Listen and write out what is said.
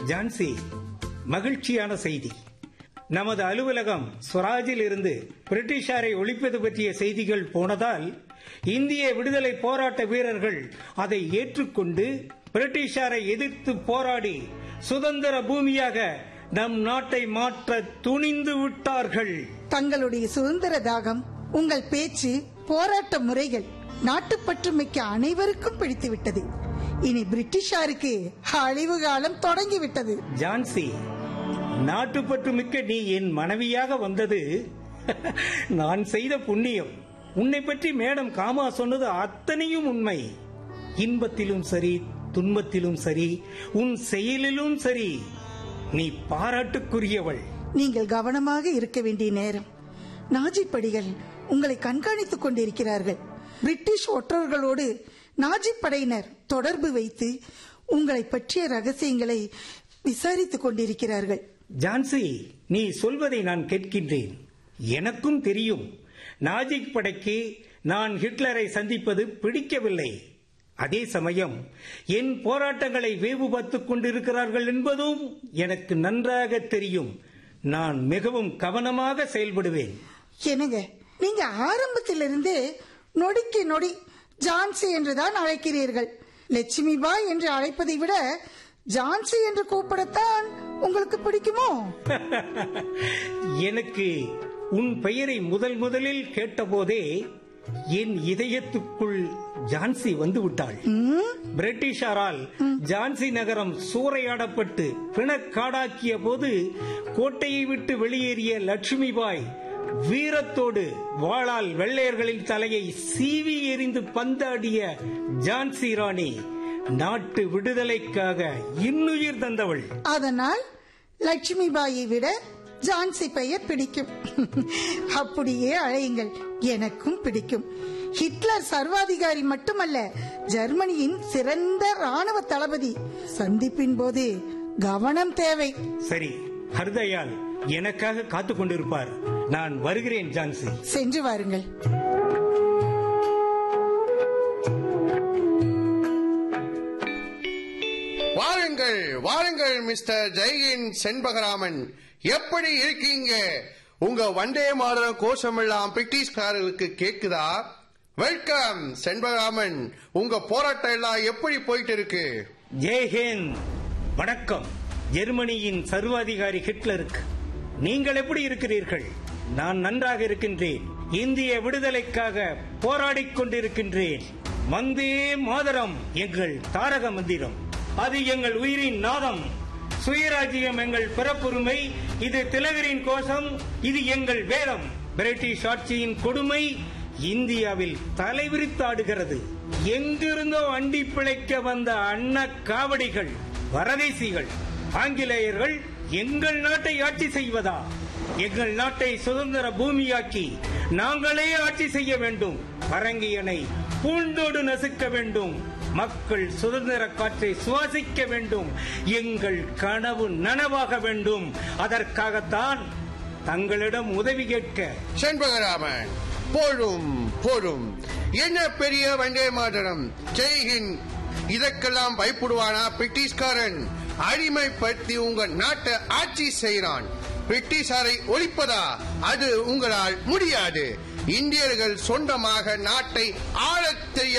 ஜான்சி மகிழ்ச்சியான செய்தி நமது அலுவலகம் சுவராஜில் இருந்து பிரிட்டிஷாரை ஒழிப்பது பற்றிய செய்திகள் போனதால் இந்திய விடுதலை போராட்ட வீரர்கள் அதை ஏற்றுக்கொண்டு பிரிட்டிஷாரை எதிர்த்து போராடி சுதந்திர பூமியாக நம் நாட்டை மாற்ற துணிந்து விட்டார்கள் தங்களுடைய சுதந்திர தாகம் உங்கள் பேச்சு போராட்ட முறைகள் நாட்டுப்பற்று மிக்க அனைவருக்கும் பிடித்துவிட்டது இனி பிரிட்டிஷாருக்கு அழிவு காலம் தொடங்கிவிட்டது ஜான்சி நாட்டுப்பற்று மிக்க நீ என் மனைவியாக வந்தது நான் செய்த புண்ணியம் உன்னை பற்றி மேடம் காமா சொன்னது அத்தனையும் உண்மை இன்பத்திலும் சரி துன்பத்திலும் சரி உன் செயலிலும் சரி நீ பாராட்டுக்குரியவள் நீங்கள் கவனமாக இருக்க வேண்டிய நேரம் நாஜி படிகள் உங்களை கண்காணித்துக் கொண்டிருக்கிறார்கள் பிரிட்டிஷ் ஒற்றர்களோடு நாஜி படையினர் தொடர்பு வைத்து உங்களை பற்றிய ரகசியங்களை விசாரித்துக் கொண்டிருக்கிறார்கள் ஜான்சி நீ சொல்வதை நான் கேட்கின்றேன் எனக்கும் தெரியும் நாஜிக் படைக்கு நான் ஹிட்லரை சந்திப்பது பிடிக்கவில்லை அதே சமயம் என் போராட்டங்களை வேவு பார்த்துக் கொண்டிருக்கிறார்கள் என்பதும் எனக்கு நன்றாக தெரியும் நான் மிகவும் கவனமாக செயல்படுவேன் என்னங்க நீங்க ஆரம்பத்திலிருந்தே நொடிக்கு நொடி ஜான்சி என்றுதான் அழைக்கிறீர்கள் லட்சுமி பாய் என்று அழைப்பதை விட ஜான்சி என்று கூப்பிடத்தான் உங்களுக்கு பிடிக்குமோ எனக்கு உன் பெயரை முதல் முதலில் கேட்டபோதே என் இதயத்துக்குள் ஜான்சி வந்து விட்டாள் ம், பிரிட்டிஷாரால் ஜான்சி நகரம் சூறையாடப்பட்டு பிணக்காடாக்கிய போது கோட்டையை விட்டு வெளியேறிய லட்சுமி பாய் வீரத்தோடு வாளால் வெள்ளையர்களின் தலையை சீவி எறிந்து பந்தாடிய ஜான்சி ராணி நாட்டு விடுதலைக்காக இன்னுயிர் தந்தவள் அதனால் லட்சுமி பாயை விட ஜான்சி பெயர் பிடிக்கும் அப்படியே அழையுங்கள் எனக்கும் பிடிக்கும் ஹிட்லர் சர்வாதிகாரி மட்டுமல்ல ஜெர்மனியின் சிறந்த ராணுவ தளபதி சந்திப்பின் போது கவனம் தேவை சரி ஹர்தயால் எனக்காக காத்துக் கொண்டிருப்பார் நான் வருகிறேன் ஜான்சி சென்று வாருங்கள் வாருங்கள் வாருங்கள் மிஸ்டர் ஜெயின் செண்பகராமன் எப்படி இருக்கீங்க உங்க வண்டே மாதரம் கோஷமெல்லாம் பிரிட்டிஷ்காரர்களுக்கு கேக்குதா வெல்கம் செண்பகராமன் உங்க போராட்டம் எல்லாம் எப்படி போயிட்டு இருக்கு ஜெய்ஹிந்த் வணக்கம் ஜெர்மனியின் சர்வாதிகாரி ஹிட்லருக்கு நீங்கள் எப்படி இருக்கிறீர்கள் நான் நன்றாக இருக்கின்றேன் இந்திய விடுதலைக்காக போராடிக் கொண்டிருக்கின்றேன் வந்தே மாதரம் எங்கள் தாரக மந்திரம் அது எங்கள் உயிரின் நாதம் சுயராஜ்யம் எங்கள் பிறப்புரிமை இது திலகரின் கோஷம் இது எங்கள் வேதம் பிரிட்டிஷ் ஆட்சியின் கொடுமை இந்தியாவில் தலைவிரித்தாடுகிறது எங்கிருந்தோ அண்டி பிழைக்க வந்த அன்ன காவடிகள் வரதேசிகள் ஆங்கிலேயர்கள் எங்கள் நாட்டை ஆட்சி செய்வதா எங்கள் நாட்டை சுதந்திர பூமியாக்கி நாங்களே ஆட்சி செய்ய வேண்டும் பரங்கியனை பூண்டோடு நசுக்க வேண்டும் மக்கள் சுதந்திர காற்றை சுவாசிக்க வேண்டும் எங்கள் கனவு நனவாக வேண்டும் அதற்காகத்தான் தங்களிடம் உதவி கேட்க செண்பகராமன் போடும் போடும் என்ன பெரிய வண்டே மாதரம் ஜெய்ஹிந்த் இதற்கெல்லாம் பயப்படுவானா பிரிட்டிஷ்காரன் அடிமைப்படுத்தி உங்க நாட்டை ஆட்சி செய்கிறான் பிரிட்டிஷாரை ஒழிப்பதா அது உங்களால் முடியாது இந்தியர்கள் சொந்தமாக நாட்டை ஆளத் தெரிய